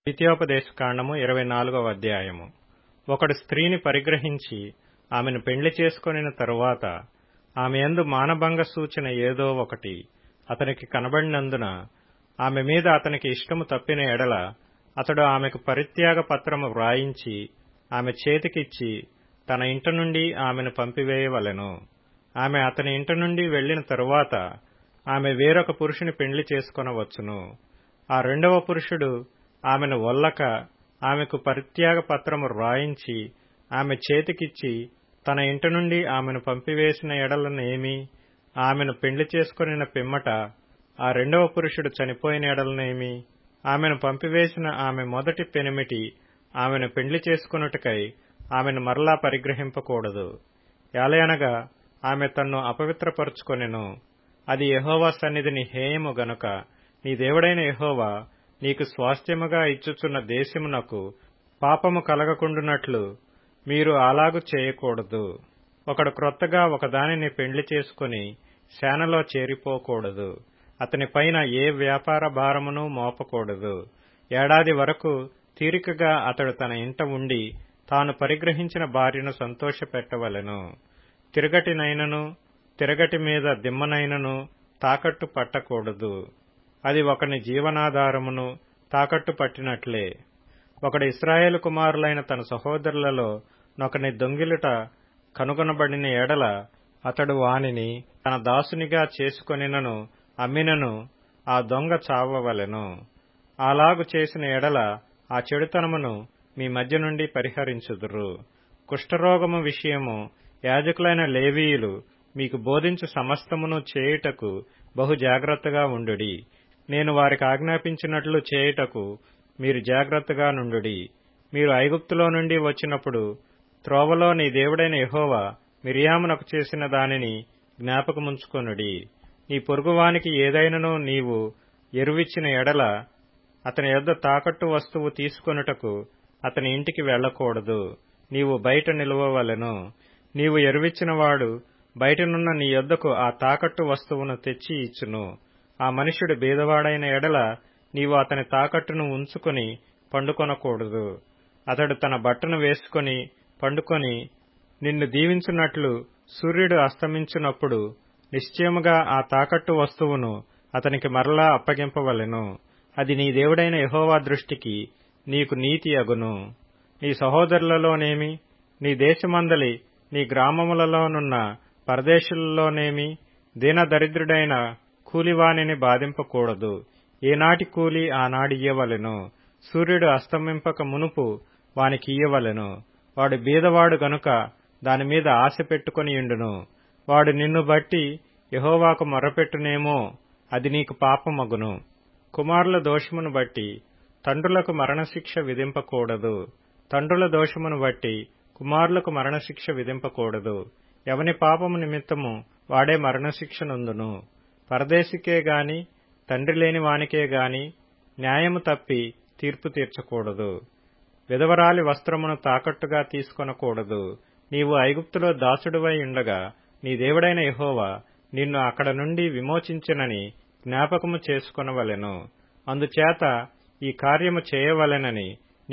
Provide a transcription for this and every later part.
ద్వితీయోపదేశకాండము ఇరవై నాలుగవ అధ్యాయము ఒకడు స్త్రీని పరిగ్రహించి ఆమెను పెండ్లి చేసుకొనిన తరువాత ఆమె యందు మానభంగ సూచన ఏదో ఒకటి అతనికి కనబడినందున ఆమె మీద అతనికి ఇష్టము తప్పిన ఎడల అతడు ఆమెకు పరిత్యాగ పత్రము వ్రాయించి ఆమె చేతికిచ్చి తన ఇంట నుండి ఆమెను పంపివేయవలెను ఆమె అతని ఇంట నుండి వెళ్లిన తరువాత ఆమె వేరొక పురుషుని పెండ్లి చేసుకొనవచ్చును ఆ రెండవ పురుషుడు ఆమెను వల్లక ఆమెకు పరిత్యాగ పత్రము రాయించి ఆమె చేతికిచ్చి తన ఇంటి నుండి ఆమెను పంపివేసిన ఎడలనేమి ఆమెను పెండ్లి చేసుకొనిన పిమ్మట ఆ రెండవ పురుషుడు చనిపోయిన ఎడలనేమి ఆమెను పంపివేసిన ఆమె మొదటి పెనిమిటి ఆమెను పెండ్లి చేసుకొనుటకై ఆమెను మరలా పరిగ్రహింపకూడదు యాలయనగా ఆమె తన్ను అపవిత్రపరుచుకొనెను అది యహోవా సన్నిధిని హేయము గనుక నీ దేవుడైన యహోవా నీకు స్వాస్థ్యముగా ఇచ్చుచున్న దేశమునకు పాపము కలగకుండునట్లు మీరు అలాగు చేయకూడదు ఒకడు క్రొత్తగా ఒకదానిని పెండ్లి చేసుకుని శానలో చేరిపోకూడదు అతని పైన ఏ వ్యాపార భారమును మోపకూడదు ఏడాది వరకు తీరికగా అతడు తన ఇంట ఉండి తాను పరిగ్రహించిన భార్యను సంతోషపెట్టవలెను తిరగటినైనను తిరగటి మీద దిమ్మనైనను తాకట్టు పట్టకూడదు అది ఒకని జీవనాధారమును తాకట్టు పట్టినట్లే ఒకడు ఇస్రాయేలు కుమారులైన తన సహోదరులలో నొకని దొంగిలుట కనుగొనబడిన ఎడల అతడు వానిని తన దాసునిగా చేసుకొనినను అమ్మినను ఆ దొంగ చావవలెను అలాగు చేసిన ఎడల ఆ చెడుతనమును మీ మధ్య నుండి పరిహరించుదురు కుష్ఠరోగము విషయము యాజకులైన లేవీయులు మీకు బోధించు సమస్తమును చేయుటకు బహు జాగ్రత్తగా ఉండుడి నేను వారికి ఆజ్ఞాపించినట్లు చేయుటకు మీరు జాగ్రత్తగా నుండుడి మీరు ఐగుప్తులో నుండి వచ్చినప్పుడు త్రోవలో నీ దేవుడైన యహోవా మిరియామునకు చేసిన దానిని జ్ఞాపకముంచుకొనుడి నీ పొరుగువానికి ఏదైనను నీవు ఎరువిచ్చిన ఎడల అతని యొద్ద తాకట్టు వస్తువు తీసుకొనుటకు అతని ఇంటికి వెళ్లకూడదు నీవు బయట నిలువవలెను నీవు ఎరువిచ్చినవాడు బయటనున్న నీ యొద్దకు ఆ తాకట్టు వస్తువును తెచ్చి ఇచ్చును ఆ మనుష్యుడు బీదవాడైన ఎడల నీవు అతని తాకట్టును ఉంచుకుని పండుకొనకూడదు అతడు తన బట్టను వేసుకుని పండుకొని నిన్ను దీవించున్నట్లు సూర్యుడు అస్తమించున్నప్పుడు నిశ్చయముగా ఆ తాకట్టు వస్తువును అతనికి మరలా అప్పగింపవలెను అది నీ దేవుడైన యహోవా దృష్టికి నీకు నీతి అగును నీ సహోదరులలోనేమి నీ దేశమందలి నీ గ్రామములలోనున్న పరదేశులలోనేమి దీనదరిద్రుడైన కూలివానిని బాధింపకూడదు ఏనాటి కూలి ఆనాడియ్యవలెను సూర్యుడు అస్తమింపక మునుపు వానికి ఇయ్యవలెను వాడు బీదవాడు గనుక దానిమీద ఆశ పెట్టుకునియుండును వాడు నిన్ను బట్టి యహోవాకు మొరపెట్టునేమో అది నీకు పాపమగును కుమారుల దోషమును బట్టి తండ్రులకు మరణశిక్ష విధింపకూడదు తండ్రుల దోషమును బట్టి కుమారులకు మరణశిక్ష విధింపకూడదు ఎవని పాపము నిమిత్తము వాడే మరణశిక్ష నొందును పరదేశికే గాని తండ్రి లేని వానికే గాని న్యాయము తప్పి తీర్పు తీర్చకూడదు విధవరాలి వస్త్రమును తాకట్టుగా తీసుకొనకూడదు నీవు ఐగుప్తులో దాసుడువై ఉండగా నీ దేవుడైన యహోవా నిన్ను అక్కడ నుండి విమోచించినని జ్ఞాపకము చేసుకొనవలెను అందుచేత ఈ కార్యము చేయవలెనని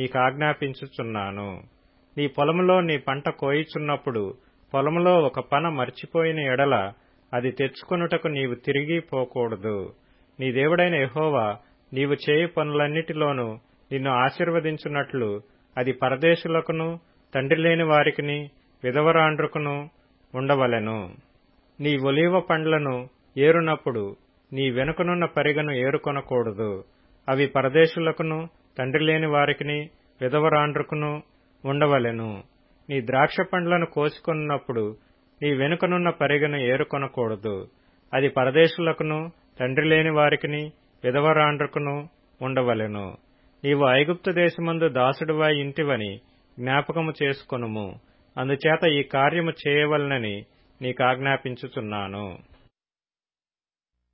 నీకాజ్ఞాపించుచున్నాను నీ పొలములో నీ పంట కోయిచున్నప్పుడు పొలములో ఒక పన మర్చిపోయిన ఎడల అది తెచ్చుకొనుటకు నీవు తిరిగి పోకూడదు నీ దేవుడైన యహోవా నీవు చేయు పనులన్నిటిలోనూ నిన్ను ఆశీర్వదించున్నట్లు అది పరదేశులకును తండ్రి లేని వారికిని విధవరాండ్రుకును ఉండవలెను నీ ఒలీవ పండ్లను ఏరునప్పుడు నీ వెనుకనున్న పరిగను ఏరుకొనకూడదు అవి పరదేశులకును తండ్రి లేని వారికిని విధవరాండ్రుకును ఉండవలెను నీ ద్రాక్ష పండ్లను కోసుకొన్నప్పుడు నీ వెనుకనున్న పరిగను ఏరుకొనకూడదు అది పరదేశులకును తండ్రి లేని వారికిని విధవరాండ్రుకును ఉండవలెను నీవు ఐగుప్తు దేశమందు దాసుడువై ఇంటివని జ్ఞాపకము చేసుకొనుము అందుచేత ఈ కార్యము చేయవలనని నీకాజ్ఞాపించుచున్నాను